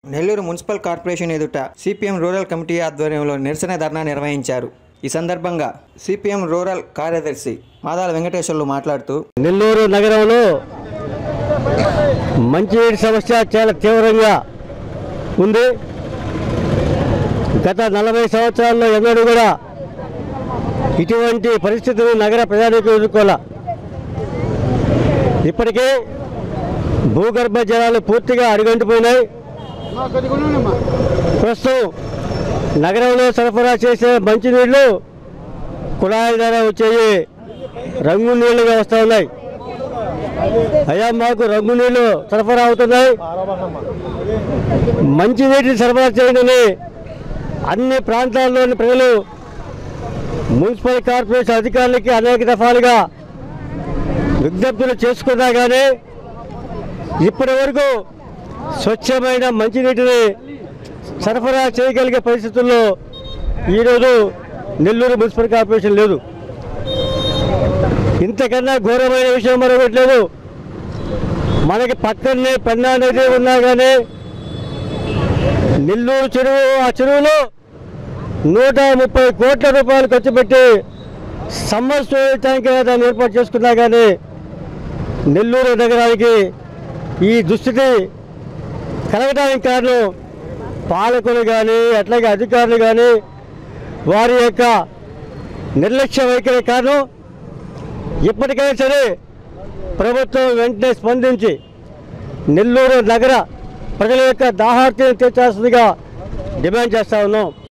Nellore municipal corporation ఎదుట CPM rural committee ఆధ్వర్యంలో నిరసన ధర్నా నిర్వహించారు ఈ సందర్భంగా సిపిఎం రూరల్ కార్యదర్శి మాదాల వెంకటేశ్వర్లు మాట్లాడుతూ నెల్లూరు నగరంలో మంచినీటి సమస్య చాలా తీవ్రంగా ఉంది గత నలభై సంవత్సరాల్లో ఎన్నడూ కూడా ఇటువంటి పరిస్థితులు నగర ప్రజానికి ఎదుర్కోలే ఇప్పటికే భూగర్భ జలాలు పూర్తిగా అడుగంటిపోయినాయి ప్రస్తుతం నగరంలో సరఫరా చేసే మంచినీళ్ళు కుళాయిల ద్వారా వచ్చేవి రంగు నీళ్లుగా వస్తూ ఉన్నాయి అయ్యా మాకు రంగు నీళ్లు సరఫరా అవుతున్నాయి మంచి నీటిని సరఫరా చేయడని అన్ని ప్రాంతాల్లోని ప్రజలు మున్సిపల్ కార్పొరేషన్ అధికారులకి అనేక దఫాలుగా విజ్ఞప్తులు చేసుకున్నా కానీ ఇప్పటి వరకు స్వచ్ఛమైన మంచినీటిని సరఫరా చేయగలిగే పరిస్థితుల్లో ఈరోజు నెల్లూరు మున్సిపల్ కార్పొరేషన్ లేదు ఇంతకన్నా ఘోరమైన విషయం మరొకటి లేదు మనకి పక్కనే పెన్నా నది ఉన్నా కానీ నెల్లూరు చెరువు ఆ చెరువులో నూట ముప్పై కోట్ల రూపాయలు ఖర్చు పెట్టి సమ్మర్ స్టోరేజ్ ట్యాంక్ దాన్ని ఏర్పాటు చేసుకున్నా కానీ నెల్లూరు నగరానికి ఈ దుస్థితి కలగడానికి కారణం పాలకులు కానీ అట్లాగే అధికారులు కానీ వారి యొక్క నిర్లక్ష్య వైఖరి కారణం ఇప్పటికైనా సరే ప్రభుత్వం వెంటనే స్పందించి నెల్లూరు నగర ప్రజల యొక్క దాహార్తిని తీర్చాల్సిందిగా డిమాండ్ చేస్తా ఉన్నాం